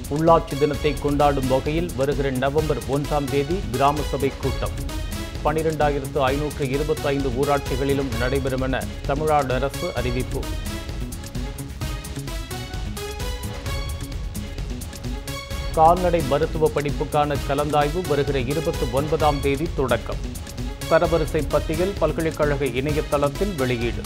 உள்ளாட்சி தினத்தை கொண்டாடும் வகையில் வருகிற நவம்பர் ஒன்றாம் தேதி கிராம சபை கூட்டம் பனிரெண்டாயிரத்து ஐநூற்று இருபத்தைந்து ஊராட்சிகளிலும் நடைபெறும் என தமிழ்நாடு அரசு அறிவிப்பு கால்நடை மருத்துவ படிப்புக்கான கலந்தாய்வு வருகிற இருபத்தி ஒன்பதாம் தேதி தொடக்கம் தரவரிசை பட்டியல் பல்கலைக்கழக இணையதளத்தில் வெளியீடு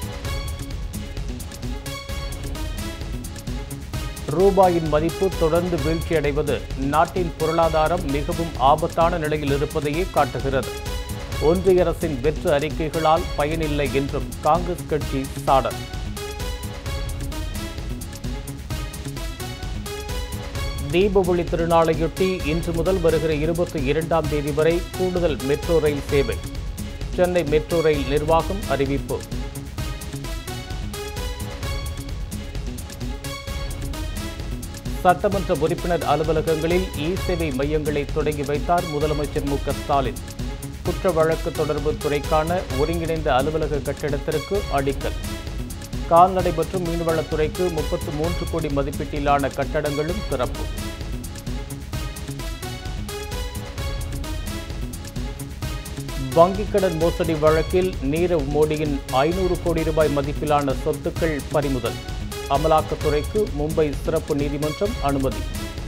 ரூபாயின் மதிப்பு தொடர்ந்து வீழ்ச்சியடைவது நாட்டின் பொருளாதாரம் மிகவும் ஆபத்தான நிலையில் இருப்பதையே காட்டுகிறது ஒன்றிய அரசின் வெற்று அறிக்கைகளால் பயனில்லை என்றும் காங்கிரஸ் கட்சி சாடல் தீப ஒளி திருநாளையொட்டி இன்று முதல் வருகிற இருபத்தி இரண்டாம் தேதி வரை கூடுதல் மெட்ரோ ரயில் சேவை சென்னை மெட்ரோ ரயில் நிர்வாகம் அறிவிப்பு சட்டமன்ற உறுப்பினர் அலுவலகங்களில் இ சேவை மையங்களை தொடங்கி வைத்தார் முதலமைச்சர் மு க ஸ்டாலின் குற்ற வழக்கு தொடர்பு துறைக்கான ஒருங்கிணைந்த அலுவலக கட்டிடத்திற்கு அடிக்கல் கால்நடை மற்றும் மீன்வளத்துறைக்கு முப்பத்து மூன்று கோடி மதிப்பீட்டிலான கட்டடங்களும் திறப்பு வங்கிக் கடன் மோசடி வழக்கில் நீரவ் மோடியின் ஐநூறு கோடி ரூபாய் மதிப்பிலான சொத்துக்கள் பறிமுதல் அமலாக்கத்துறைக்கு மும்பை சிறப்பு நீதிமன்றம் அனுமதி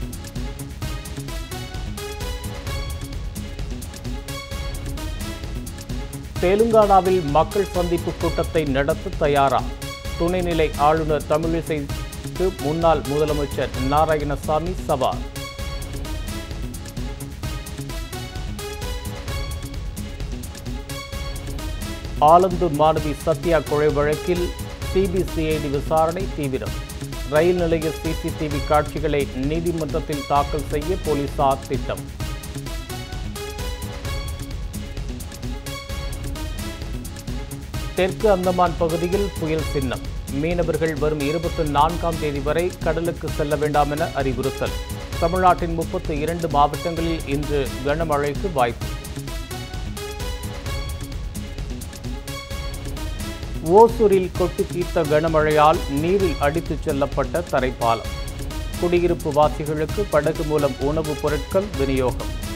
தெலுங்கானாவில் மக்கள் சந்திப்பு கூட்டத்தை நடத்த தயாரா துணைநிலை ஆளுநர் தமிழிசைக்கு முன்னாள் முதலமைச்சர் நாராயணசாமி சவால் ஆலந்தூர் மாணவி சத்யா கொலை வழக்கில் சிபிசிஐடி விசாரணை தீவிரம் ரயில் நிலைய சிசிடிவி காட்சிகளை நீதிமன்றத்தில் தாக்கல் செய்ய போலீசார் திட்டம் தெற்கு அந்தமான் பகுதியில் புயல் சின்னம் மீனவர்கள் வரும் இருபத்தி நான்காம் தேதி வரை கடலுக்கு செல்ல வேண்டாம் என அறிவுறுத்தல் தமிழ்நாட்டின் முப்பத்தி இரண்டு மாவட்டங்களில் இன்று கனமழைக்கு வாய்ப்பு ஓசூரில் கொட்டி தீர்த்த கனமழையால் நீரில் அடித்துச் செல்லப்பட்ட தரைப்பாலம் குடியிருப்பு வாசிகளுக்கு படகு மூலம் உணவுப் பொருட்கள் விநியோகம்